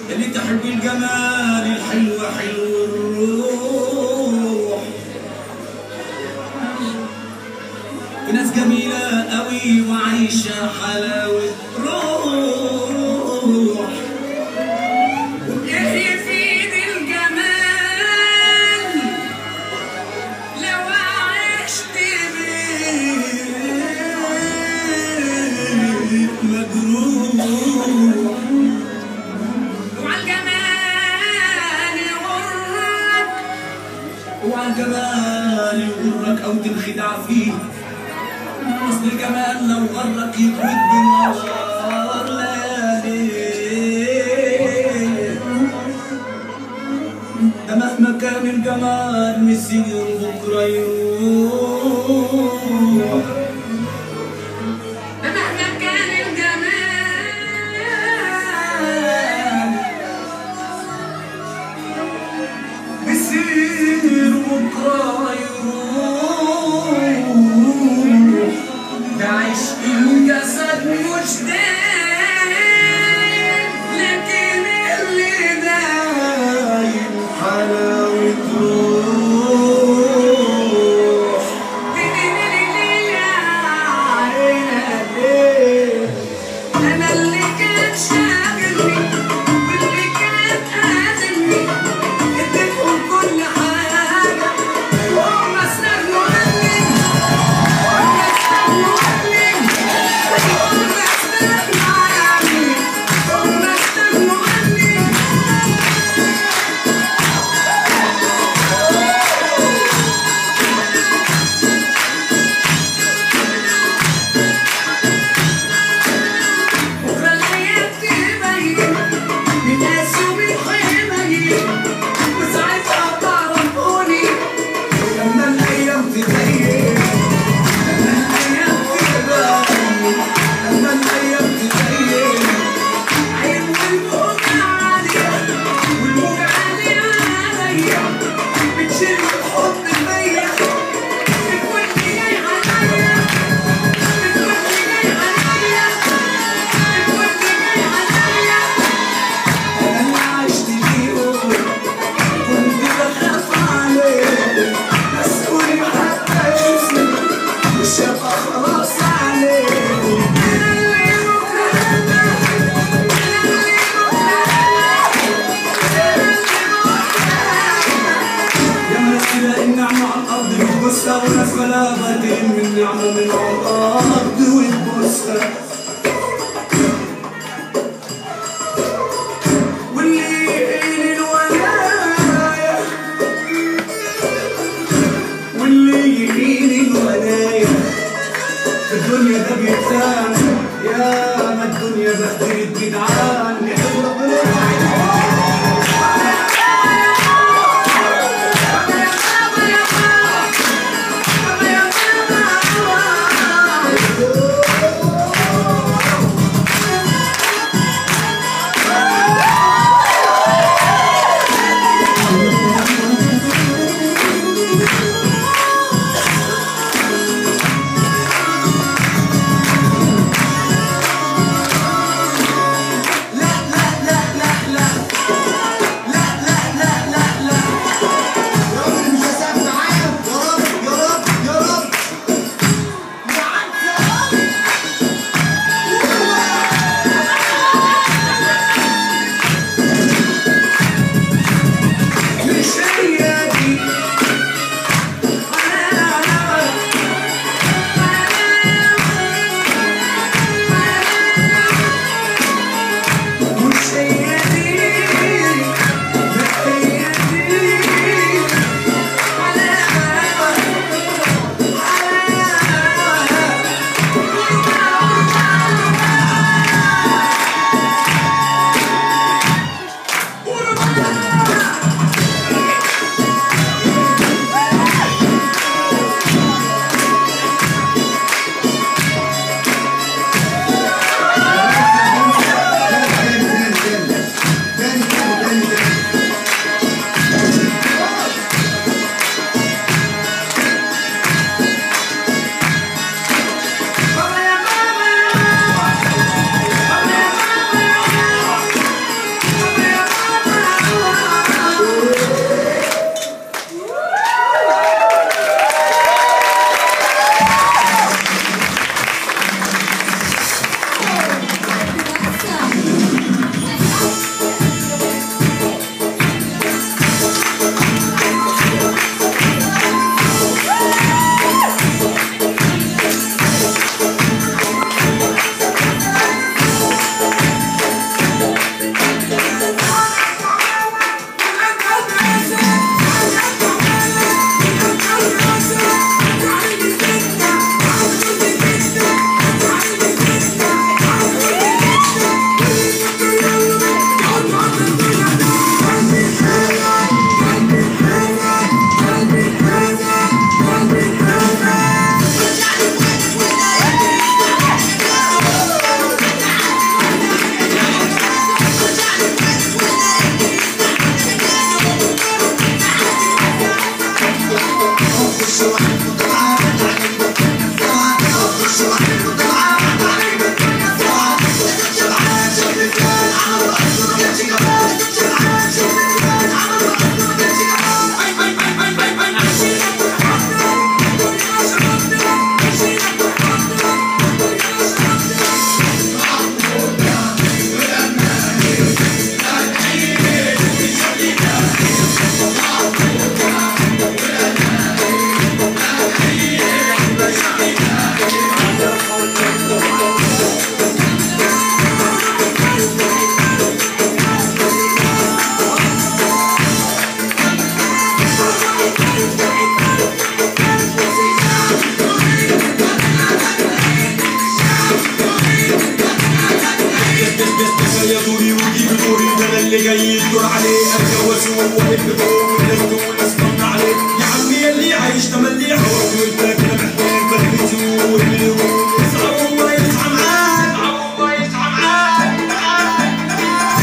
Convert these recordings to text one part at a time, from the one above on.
اللي تحب الجمال الحلو حلو الروح في ناس جميلة قوي وعايشة حلاوة روح ايه يفيد الجمال لو عشت بيه مجروح وعالجمال يغرك وعلى الجمال يغرك او تنخدع فيه اصل الجمال لو غرك يطويك بالنار ليالي ده مهما كان الجمال مسير بكره يروح ده مهما كان الجمال مسير بكره يروح ده عشق الجسد مش دايم لكن اللي دايم حلاوة روح انا اللي كان شاغلني واللي كان قاتلني اديتهم كل حاجه وهم استغنوا عني هم استغنوا عني هم استغنوا عني هم استغنوا عني بكرة الأيام تبين الناس وبالحماية وساعتها تعرفوني لما الايام تبين لما الايام تبين لما الايام تبين عين والموج عالية والموج عالية عليا بتشيل الحب فيا بتودي جاي عليا بتودي جاي عليا بتودي جاي عليا انا اللي عشت بيهم كنت بخاف عليهم مسؤول حتى اسمي مش هبقى خلاص عليهم أنا اللي بكرة أنا أنا اللي يا مسكينة النعمة على الأرض بتبوسها وناس غلابة من النعمة من على الأرض وتبوسها واللي يهين الولاية واللي يهين الولاية في الدنيا ده بيتسام يا ما الدنيا بهدلت جدعان نحب ربنا بابا يا بابا يا يلي جاي يدور عليه اتجوز هو اللي بقوم ولدته ونصبرنا عليه يا عمي يلي عايش تملي حوار وانت كده محتاج فلفته واللي يروح يصعب الله يصعب معاك يصعب الله يصعب معاك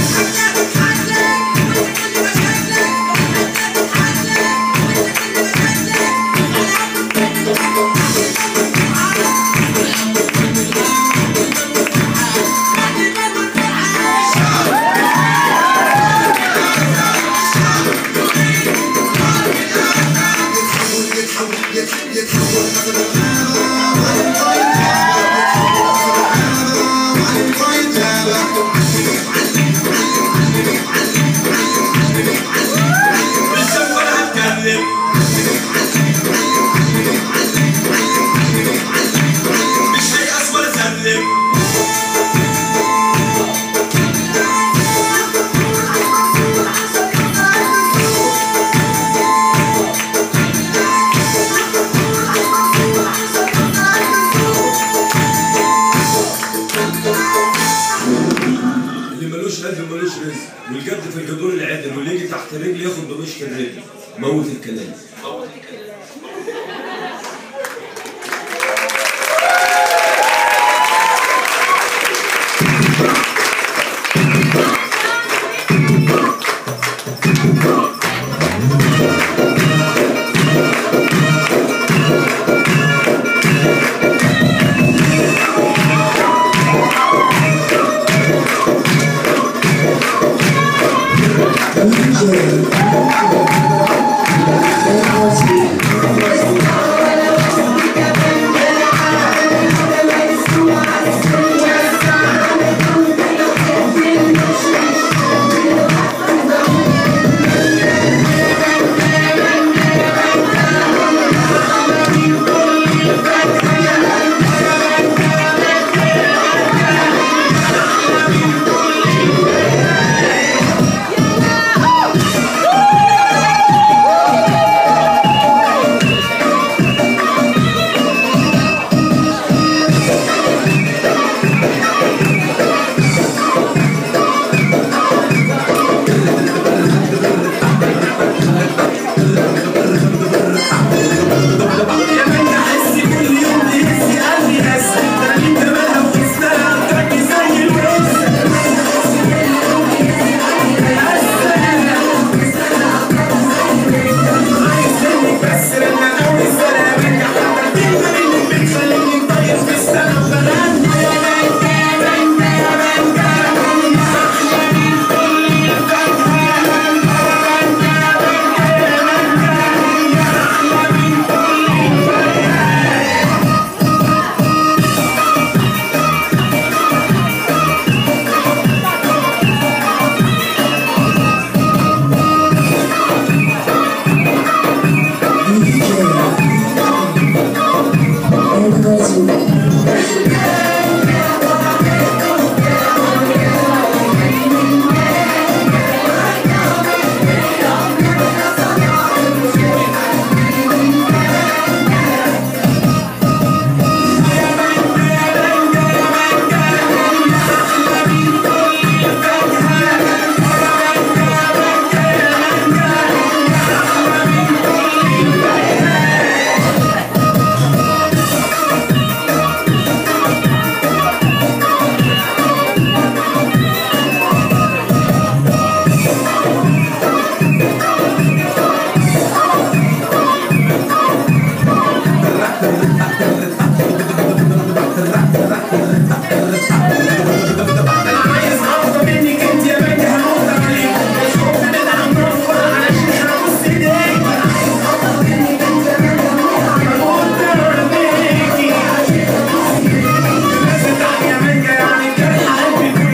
مش ولا هتكلم مش هيأس ولا سلم اللي ملوش قلب ملوش رزق والجد في الجدور العدل واللي يجي تحت رجلي ياخد بمشك الرجل موت الكلام DJ